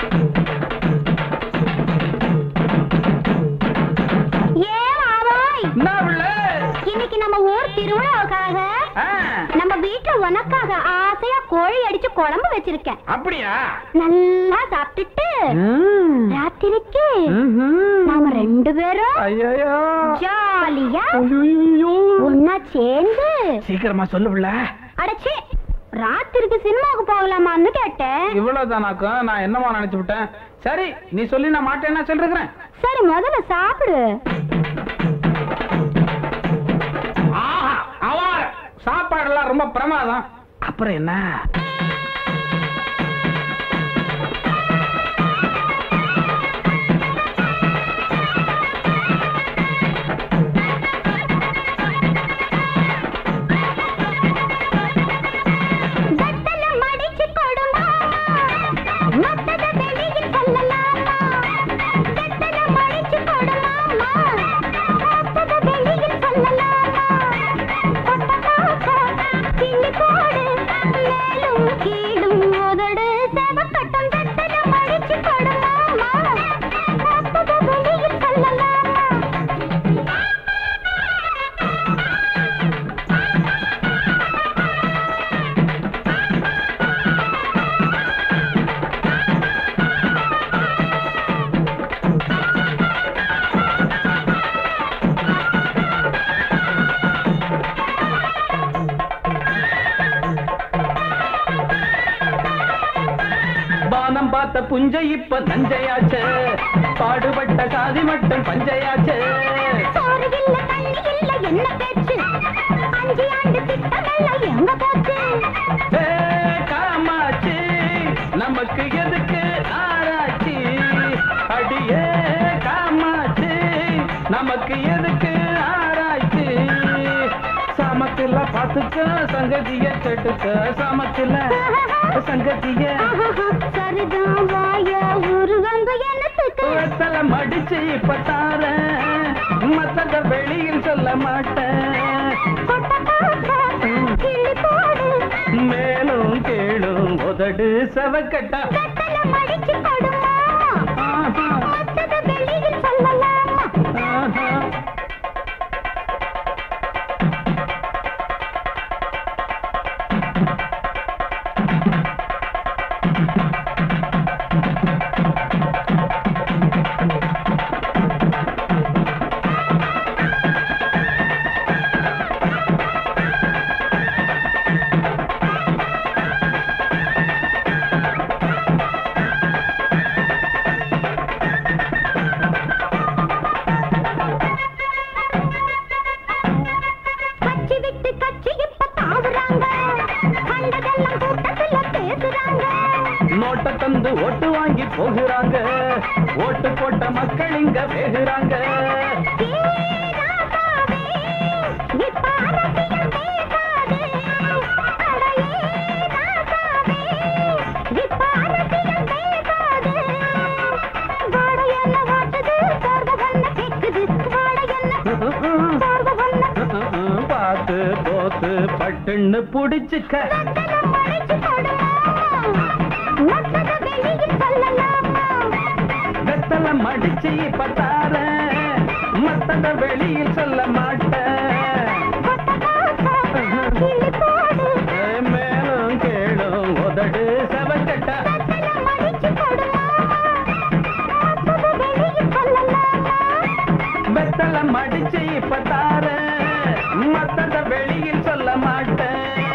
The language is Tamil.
ஏ மாமாய் என்ன உள்ள இன்னைக்கு நம்ம ஊர் திருவிழாவுக்காக நம்ம வீட்டுல உனக்காக ஆசையா கோழி அடிச்சு குழம்பு வச்சிருக்கேன் அப்படியா நல்லா சாப்பிட்டுட்டு ராத்திரிக்கு நாம ரெண்டு பேரும் ஐயோ ஜாலியா ஒன்னா சேர்ந்து சீக்கிரமா சொல்லு உள்ள அடச்சே ராத்திரிக்கு சினிமாவுக்கு போகலாமான்னு கேட்டேன் இவ்வளவுதானாக்கும் நான் என்னமா நினைச்சு விட்டேன் சரி நீ சொல்லி நான் மாட்டேன்னா சொல்லிருக்கிறேன் சரி முதல்ல சாப்பிடு ஆஹா அவார சாப்பாடெல்லாம் ரொம்ப பிரமாதம் அப்புறம் என்ன வெத்தல மடிச்சு கொடுமா மத்தத வெளியில் சொல்லலாமா வெத்தல மடிச்சு கொடுமாமா மத்தத வெளியில் சொல்லலாமா கொட்டக்காக்கா கிள்ளி போடு மேலும் கீழும் உதடு செவக்கட்டும் வெத்தல மடிச்சு கொடுமாமா மத்தத வெளியில் சொல்லலாமா பானம் பார்த்த புஞ்சை இப்ப நஞ்சையாச்சு பாடுபட்ட சாதி மட்டும் பஞ்சையாச்சு சோறு இல்ல தண்ணி இல்ல என்ன பேச்சு அஞ்சு ஆண்டு திட்டமெல்லாம் எங்க போச்சு ஏ, காமாட்சி நமக்கு எதுக்கு ஆராய்ச்சி அடியே காமாட்சி நமக்கு எதுக்கு ஆராய்ச்சி சமத்துல பாத்துக்க சங்கதிய கெட்டுக்க சமத்துல சங்கதிய ஆஹாஹா, சரிதான் வாய உருவங்க என்னத்துக்கு வெத்தல மடிச்சு இப்ப தாரேன் மத்தத வெளியில் சொல்ல மாட்டேன் கொட்டக்காக்கா, கிள்ளி போடு மேலும் கேளும் உதடு செவக்கட்டா வெத்தல மடிச்சு கொடுமா ஆஹா, மத்தத வெளியில் சொல்லலாமா ஆஹா. கட்சி விட்டு கட்சி இப்ப தாவுறாங்க கண்டதெல்லாம் கூட்டத்துல பேசுறாங்க நோட்டை தந்து ஓட்டு வாங்கி போகிறாங்க ஓட்டு போட்ட மக்கள் இங்க பேசுறாங்க பார்த்து போத்து பட்டுன்னு புடிச்சுக்க வெத்தல மடிச்சு இப்ப தாரேன் மத்தத வெளியில் சொல்ல மாட்டேன் ஏ, மேலும் கேளும் உதடு செவக்கட்டா வெத்தல மடிச்சு இப்ப தாரேன் மத்தத வெளியில் சொல்ல மாட்டேன்